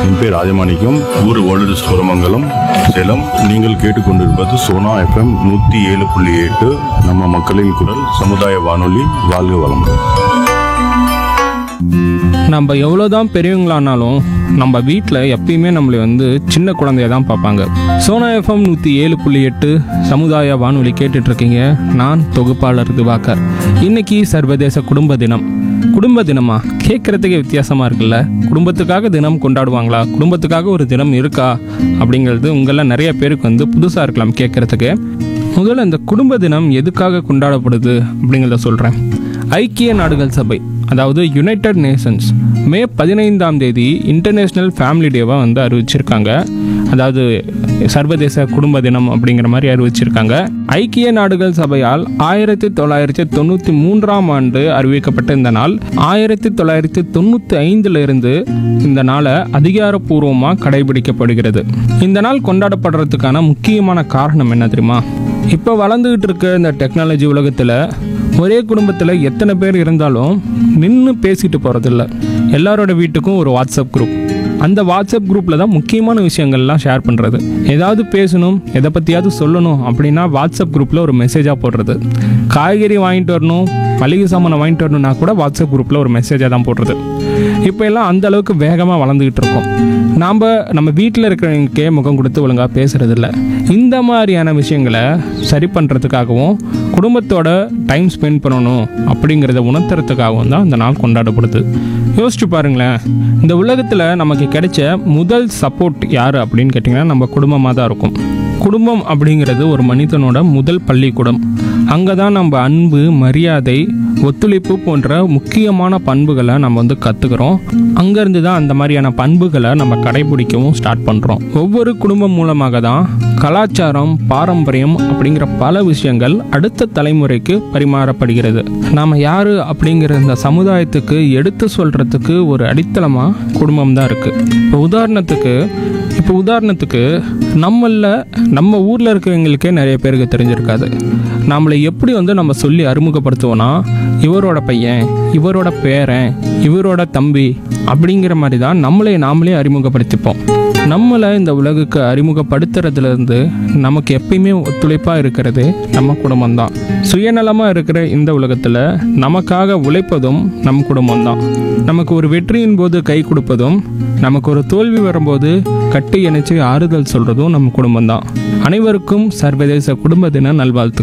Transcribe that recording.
என் பேர் ராஜமாணிக்கம் ஊர் ஓல்டு சூரமங்கலம் சேலம் நீங்கள் கேட்டுக்கொண்டிருப்பது சோனா எஃப்எம் நூற்றி ஏழு புள்ளி எட்டு நம்ம மக்களின் குரல் சமுதாய வானொலி வாழ்க வளமுடன் நம்ம எவ்வளோதான் பெரியவங்களானாலும் நம்ம வீட்டில் எப்பயுமே நம்மளை வந்து சின்ன குழந்தைய தான் பார்ப்பாங்க சோனா எஃப்எம் நூற்றி ஏழு புள்ளி எட்டு சமுதாய வானொலி கேட்டுட்டு இருக்கீங்க நான் தொகுப்பாளர் திவாகர் இன்னைக்கு சர்வதேச குடும்ப தினம் குடும்ப தினமா கேட்குறதுக்கே வித்தியாசமாக இருக்குல்ல குடும்பத்துக்காக தினம் கொண்டாடுவாங்களா குடும்பத்துக்காக ஒரு தினம் இருக்கா அப்படிங்கிறது உங்களில் நிறைய பேருக்கு வந்து புதுசாக இருக்கலாம் கேட்குறதுக்கு முதல்ல இந்த குடும்ப தினம் எதுக்காக கொண்டாடப்படுது அப்படிங்கிறத சொல்கிறேன் ஐக்கிய நாடுகள் சபை அதாவது யுனைடெட் நேஷன்ஸ் மே பதினைந்தாம் தேதி இன்டர்நேஷ்னல் ஃபேமிலி டேவாக வந்து அறிவிச்சிருக்காங்க அதாவது சர்வதேச குடும்ப தினம் அப்படிங்கிற மாதிரி அறிவிச்சிருக்காங்க ஐக்கிய நாடுகள் சபையால் ஆயிரத்தி தொள்ளாயிரத்தி தொண்ணூற்றி மூன்றாம் ஆண்டு அறிவிக்கப்பட்ட இந்த நாள் ஆயிரத்தி தொள்ளாயிரத்தி தொண்ணூற்றி ஐந்துல இருந்து இந்த நாளை அதிகாரப்பூர்வமாக கடைபிடிக்கப்படுகிறது இந்த நாள் கொண்டாடப்படுறதுக்கான முக்கியமான காரணம் என்ன தெரியுமா இப்போ வளர்ந்துகிட்டு இருக்க இந்த டெக்னாலஜி உலகத்தில் ஒரே குடும்பத்தில் எத்தனை பேர் இருந்தாலும் நின்று பேசிட்டு போகிறதில்ல எல்லாரோட வீட்டுக்கும் ஒரு வாட்ஸ்அப் குரூப் அந்த வாட்ஸ்அப் குரூப்பில் தான் முக்கியமான விஷயங்கள்லாம் ஷேர் பண்ணுறது ஏதாவது பேசணும் எதை பற்றியாவது சொல்லணும் அப்படின்னா வாட்ஸ்அப் குரூப்பில் ஒரு மெசேஜாக போடுறது காய்கறி வாங்கிட்டு வரணும் மளிகை சாமானை வாங்கிட்டு வரணும்னா கூட வாட்ஸ்அப் குரூப்பில் ஒரு மெசேஜாக தான் போடுறது இப்போ எல்லாம் அந்த அளவுக்கு வேகமாக வளர்ந்துக்கிட்டு இருக்கோம் நாம் நம்ம வீட்டில் இருக்கிறவங்களுக்கே முகம் கொடுத்து ஒழுங்காக பேசுறதில்ல இந்த மாதிரியான விஷயங்களை சரி பண்ணுறதுக்காகவும் குடும்பத்தோட டைம் ஸ்பெண்ட் பண்ணணும் அப்படிங்கிறத உணர்த்துறதுக்காகவும் தான் இந்த நாள் கொண்டாடப்படுது யோசிச்சு பாருங்களேன் இந்த உலகத்தில் நமக்கு கிடைச்ச முதல் சப்போர்ட் யார் அப்படின்னு கேட்டிங்கன்னா நம்ம குடும்பமாக தான் இருக்கும் குடும்பம் அப்படிங்கிறது ஒரு மனிதனோட முதல் பள்ளிக்கூடம் அங்கே தான் நம்ம அன்பு மரியாதை ஒத்துழைப்பு போன்ற முக்கியமான பண்புகளை நம்ம வந்து கற்றுக்குறோம் அங்கேருந்து தான் அந்த மாதிரியான பண்புகளை நம்ம கடைபிடிக்கவும் ஸ்டார்ட் பண்ணுறோம் ஒவ்வொரு குடும்பம் மூலமாக தான் கலாச்சாரம் பாரம்பரியம் அப்படிங்கிற பல விஷயங்கள் அடுத்த தலைமுறைக்கு பரிமாறப்படுகிறது நாம் யார் அப்படிங்கிற இந்த சமுதாயத்துக்கு எடுத்து சொல்கிறதுக்கு ஒரு அடித்தளமாக குடும்பம் தான் இருக்குது இப்போ உதாரணத்துக்கு இப்போ உதாரணத்துக்கு நம்மள நம்ம ஊரில் இருக்கிறவங்களுக்கே நிறைய பேருக்கு தெரிஞ்சிருக்காது நம்மளை எப்படி வந்து நம்ம சொல்லி அறிமுகப்படுத்துவோன்னா இவரோட பையன் இவரோட பேரன் இவரோட தம்பி அப்படிங்கிற மாதிரி தான் நம்மளை நாமளே அறிமுகப்படுத்திப்போம் நம்மளை இந்த உலகுக்கு அறிமுகப்படுத்துறதுலேருந்து நமக்கு எப்பயுமே ஒத்துழைப்பாக இருக்கிறது நம்ம குடும்பம் தான் சுயநலமாக இருக்கிற இந்த உலகத்தில் நமக்காக உழைப்பதும் நம் குடும்பம் தான் நமக்கு ஒரு வெற்றியின் போது கை கொடுப்பதும் நமக்கு ஒரு தோல்வி வரும்போது கட்டி இணைச்சு ஆறுதல் சொல்கிறதும் நம்ம குடும்பம் தான் அனைவருக்கும் சர்வதேச குடும்ப தின நல்வாழ்த்துக்கள்